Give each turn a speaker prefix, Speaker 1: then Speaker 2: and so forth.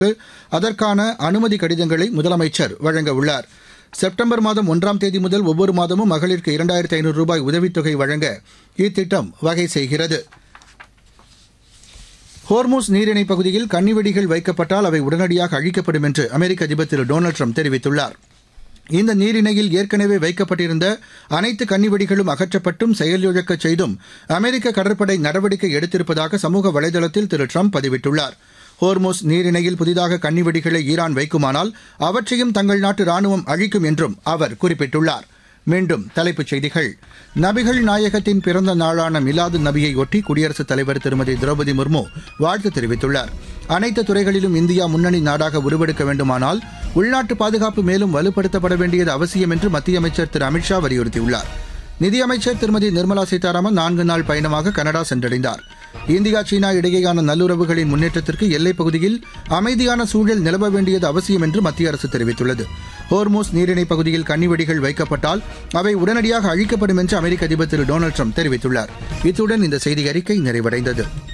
Speaker 1: அதற்கான அனுமதி கடிதங்களை முதலமைச்சர் வழங்க உள்ளார் செப்டம்பர் மாதம் ஒன்றாம் தேதி முதல் ஒவ்வொரு மாதமும் மகளிருக்கு இரண்டாயிரத்து ஐநூறு ரூபாய் உதவித்தொகை வழங்க இத்திட்டம் வகை செய்கிறது ஹோர்மூஸ் நீரிணை பகுதியில் கன்னிவெடிகள் வைக்கப்பட்டால் அவை உடனடியாக அழிக்கப்படும் என்று அமெரிக்க அதிபர் திரு டொனால்டு ட்ரம்ப் தெரிவித்துள்ளார் இந்த நீரிணையில் ஏற்கனவே வைக்கப்பட்டிருந்த அனைத்து கன்னிவெடிகளும் அகற்றப்பட்டும் செயலிழக்கச் செய்தும் அமெரிக்க கடற்படை நடவடிக்கை எடுத்திருப்பதாக சமூக வலைதளத்தில் திரு ட்ரம்ப் பதிவிட்டுள்ளார் ஹோர்மோஸ் நீரிணையில் புதிதாக கன்னிவெடிகளை ஈரான் வைக்குமானால் அவற்றையும் தங்கள் நாட்டு ராணுவம் அழிக்கும் என்றும் அவர் குறிப்பிட்டுள்ளார் மீண்டும் தலைப்புச் செய்திகள் நபிகள் நாயகத்தின் பிறந்த நாளான மிலாது நபியை ஒட்டி குடியரசுத் தலைவர் திருமதி திரௌபதி முர்மு வாழ்த்து தெரிவித்துள்ளார் அனைத்து துறைகளிலும் இந்தியா முன்னணி நாடாக உருவெடுக்க வேண்டுமானால் உள்நாட்டு பாதுகாப்பு மேலும் வலுப்படுத்தப்பட வேண்டியது அவசியம் என்று மத்திய அமைச்சர் திரு அமித்ஷா வலியுறுத்தியுள்ளார் நிதியமைச்சர் திருமதி நிர்மலா சீதாராமன் நான்கு நாள் பயணமாக கனடா சென்றடைந்தார் இந்தியா சீனா இடையேயான நல்லுறவுகளின் முன்னேற்றத்திற்கு எல்லைப் பகுதியில் அமைதியான சூழல் நிலவ வேண்டியது அவசியம் என்று மத்திய அரசு தெரிவித்துள்ளது ஹோர்மோஸ் நீரிணை பகுதியில் கன்னிவெடிகள் வைக்கப்பட்டால் அவை உடனடியாக அழிக்கப்படும் என்று அமெரிக்க அதிபர் திரு டொனால்டு ட்ரம்ப் தெரிவித்துள்ளார் இத்துடன் இந்த செய்தி அறிக்கை நிறைவடைந்தது